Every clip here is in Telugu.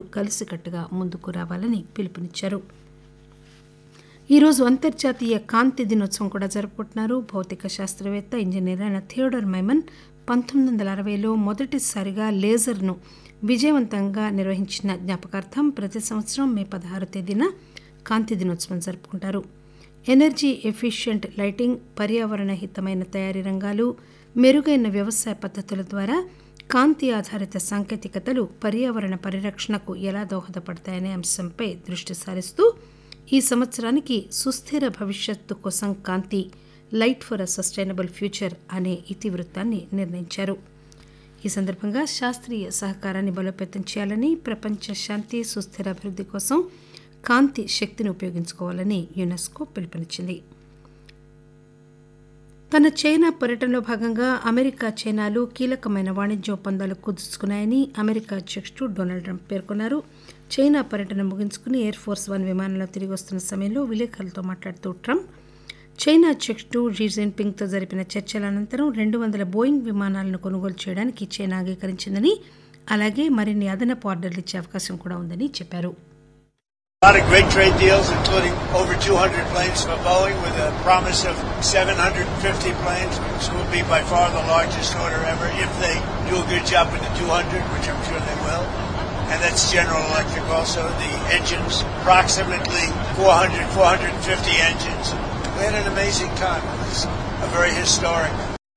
కలిసికట్టుగా ముందుకు రావాలని పిలుపునిచ్చారు ఈరోజు అంతర్జాతీయ కాంతి దినోత్సవం కూడా జరుపుకుంటున్నారు భౌతిక శాస్త్రవేత్త ఇంజనీర్ అయిన థియోడర్ మైమన్ పంతొమ్మిది వందల అరవైలో మొదటిసారిగా లేజర్ను విజయవంతంగా నిర్వహించిన జ్ఞాపకార్థం ప్రతి సంవత్సరం మే పదహారు తేదీన కాంతి దినోత్సవం జరుపుకుంటారు ఎనర్జీ ఎఫిషియంట్ లైటింగ్ పర్యావరణ హితమైన తయారీ రంగాలు మెరుగైన వ్యవసాయ పద్ధతుల ద్వారా కాంతి ఆధారిత సాంకేతికతలు పర్యావరణ పరిరక్షణకు ఎలా దోహదపడతాయనే అంశంపై దృష్టి సారిస్తూ ఈ సంవత్సరానికి సుస్థిర భవిష్యత్తు కోసం కాంతి light for a sustainable future అనే ఇతివృత్తాన్ని నిర్ణయించారు ఈ సందర్భంగా శాస్త్రీయ సహకారాన్ని బలోపేతం చేయాలని ప్రపంచ శాంతి సుస్థిర అభివృద్ధి కోసం కాంతి శక్తిని ఉపయోగించుకోవాలని యునెస్కో పిలుపునిచ్చింది తన చైనా పర్యటనలో భాగంగా అమెరికా చైనాలు కీలకమైన వాణిజ్య ఒప్పందాలు కుదుర్చుకున్నాయని అమెరికా అధ్యక్షుడు డొనాల్డ్ ట్రంప్ పేర్కొన్నారు చైనా పర్యటన ముగించుకుని ఎయిర్ ఫోర్స్ వన్ విమానంలో తిరిగి వస్తున్న సమయంలో విలేకరులతో మాట్లాడుతూ ట్రంప్ చైనా అధ్యక్షుడు జీ జిన్పింగ్తో జరిపిన చర్చల అనంతరం రెండు వందల బోయింగ్ విమానాలను కొనుగోలు చేయడానికి చైనా అంగీకరించిందని అలాగే మరిన్ని అదనపు ఆర్డర్లు ఇచ్చే అవకాశం కూడా ఉందని చెప్పారు A lot of great trade deals, including over 200 planes for Boeing with a promise of 750 planes. This will be by far the largest order ever if they do a good job with the 200, which I'm sure they will. And that's General Electric also. The engines, approximately 400, 450 engines. We had an amazing time. It was a very historic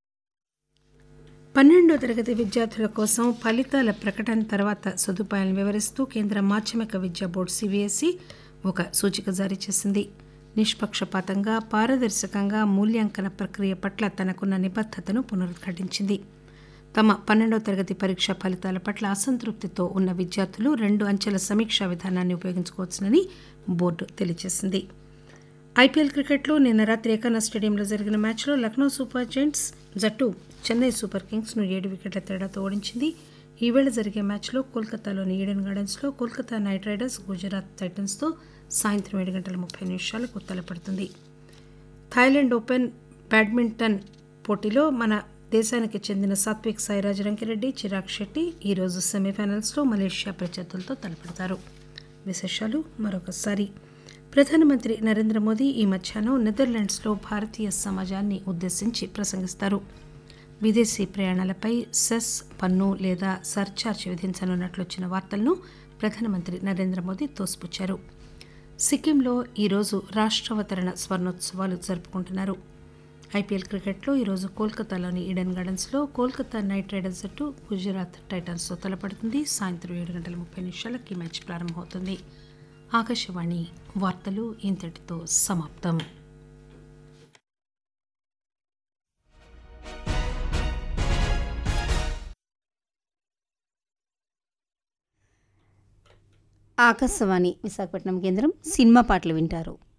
పన్నెండో తరగతి విద్యార్థుల కోసం ఫలితాల ప్రకటన తర్వాత సదుపాయాలను వివరిస్తూ కేంద్ర మాధ్యమిక విద్యా బోర్డు సిబిఎస్ఈ ఒక సూచిక జారీ చేసింది నిష్పక్షపాతంగా పారదర్శకంగా మూల్యాంకన ప్రక్రియ పట్ల తనకున్న నిబద్దతను పునరుద్ఘాటించింది తమ పన్నెండో తరగతి పరీక్ష ఫలితాల పట్ల అసంతృప్తితో ఉన్న విద్యార్థులు రెండు అంచెల సమీక్షా విధానాన్ని ఉపయోగించుకోవచ్చునని బోర్డు తెలియజేసింది ఐపీఎల్ క్రికెట్లో నిన్న రాత్రి ఏకానా స్టేడియంలో జరిగిన మ్యాచ్లో లక్నో సూపర్ జైంట్స్ జట్టు చెన్నై సూపర్ కింగ్స్ను ఏడు వికెట్ల తేడాతో ఓడించింది ఈవేళ జరిగే మ్యాచ్లో కోల్కతాలోని ఈడెన్ గార్డెన్స్లో కోల్కతా నైట్ రైడర్స్ గుజరాత్ టైటన్స్తో సాయంత్రం ఏడు గంటల ముప్పై నిమిషాలకు తలపడుతుంది థాయిలాండ్ ఓపెన్ బ్యాడ్మింటన్ పోటీలో మన దేశానికి చెందిన సాత్విక్ సాయిరాజ్ రంకిరెడ్డి చిరాగ్ శెట్టి ఈరోజు సెమీఫైనల్స్లో మలేషియా ప్రత్యర్థులతో తలపడతారు విశేషాలు మరొకసారి ప్రధానమంత్రి నరేంద్ర మోదీ ఈ మధ్యాహ్నం నెదర్లాండ్స్లో భారతీయ సమాజాన్ని ఉద్దేశించి ప్రసంగిస్తారు విదేశీ ప్రయాణాలపై సెస్ పన్ను లేదా సర్చార్జ్ విధించనున్నట్లు వచ్చిన వార్తలను ప్రధానమంత్రి నరేంద్ర మోదీ తోసిపుచ్చారు సిక్కింలో ఈరోజు రాష్ట్రావతరణ స్వర్ణోత్సవాలు జరుపుకుంటున్నారు ఐపీఎల్ క్రికెట్లో ఈరోజు కోల్కతాలోని ఈడెన్ గార్డెన్స్లో కోల్కతా నైట్ రైడర్స్ జట్టు గుజరాత్ టైటన్స్తో తలపడుతుంది సాయంత్రం ఏడు గంటల ముప్పై నిమిషాలకి మ్యాచ్ ప్రారంభమవుతుంది ఆకాశవాణి వార్తలు ఇంతటితో సమాప్తం ఆకాశవాణి విశాఖపట్నం కేంద్రం సినిమా పాటలు వింటారు